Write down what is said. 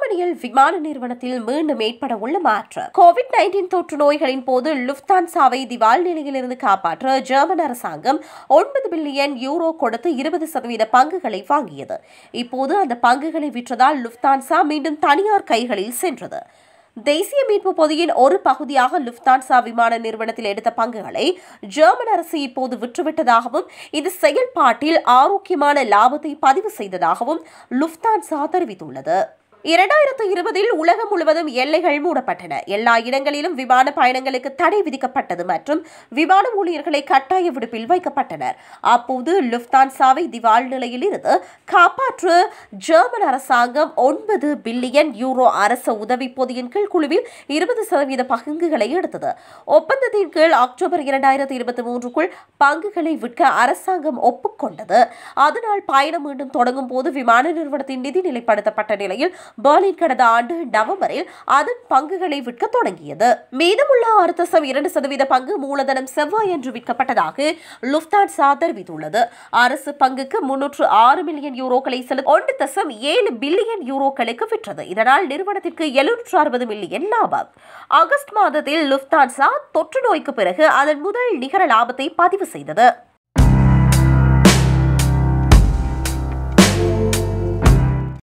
ஜெர்மனியில் விமான நிறுவனத்தில் மீண்டும் ஏற்பட உள்ள மாற்றம் கோவிட் நைன்டீன் தொற்று நோய்களின் போது லுப்தான்சாவை திவால் நிலையிலிருந்து காப்பாற்ற ஜெர்மன் அரசாங்கம் ஒன்பது பில்லியன் யூரோ கொடுத்து இருபது சதவீத பங்குகளை வாங்கியது இப்போது அந்த பங்குகளை விற்றதால் லுப்தான்சா மீண்டும் தனியார் கைகளில் சென்றது தேசிய மீட்பு பொதியின் ஒரு பகுதியாக லுப்தான்சா விமான நிறுவனத்தில் எடுத்த பங்குகளை ஜெர்மன் அரசு இப்போது விற்றுவிட்டதாகவும் இது செயல்பாட்டில் ஆரோக்கியமான லாபத்தை பதிவு செய்ததாகவும் லுப்தான்சா தெரிவித்துள்ளது இரண்டாயிரத்து இருபதில் உலகம் முழுவதும் எல்லைகள் மூடப்பட்டன எல்லா இடங்களிலும் விமான பயணங்களுக்கு தடை விதிக்கப்பட்டது மற்றும் விமான ஊழியர்களை கட்டாய விடுப்பில் வைக்கப்பட்டனர் அப்போது லுப்தான்சாவை திவால் நிலையில் இருந்து காப்பாற்ற ஜெர்மன் அரசாங்கம் ஒன்பது பில்லியன் யூரோ அரச உதவி பொதியின் கீழ் குழுவில் இருபது சதவீத பங்குகளை எடுத்தது ஒப்பந்தத்தின் கீழ் அக்டோபர் இரண்டாயிரத்தி இருபத்தி மூன்றுக்குள் பங்குகளை விற்க அரசாங்கம் ஒப்புக்கொண்டது அதனால் பயணம் மீண்டும் தொடங்கும் போது விமான நிறுவனத்தின் நிதி நிலைப்படுத்தப்பட்ட நிலையில் பெர்லின் கடந்த ஆண்டு நவம்பரில் அதன் பங்குகளை விற்க தொடங்கியது மீதமுள்ள ஆறு தசம் இரண்டு சதவீத பங்கு மூலதனம் செவ்வாயன்று விற்கப்பட்டதாக லுப்தான்சா தெரிவித்துள்ளது அரசு பங்குக்கு முன்னூற்று ஆறு மில்லியன் யூரோக்களை செலுத்த ஒன்று தசம் ஏழு பில்லியன் யூரோக்களுக்கு விற்றது இதனால் நிறுவனத்திற்கு எழுநூற்று அறுபது மில்லியன் லாபம் ஆகஸ்ட் மாதத்தில் லுப்தான்சா தொற்று நோய்க்கு பிறகு அதன் முதல் நிகர லாபத்தை பதிவு செய்தது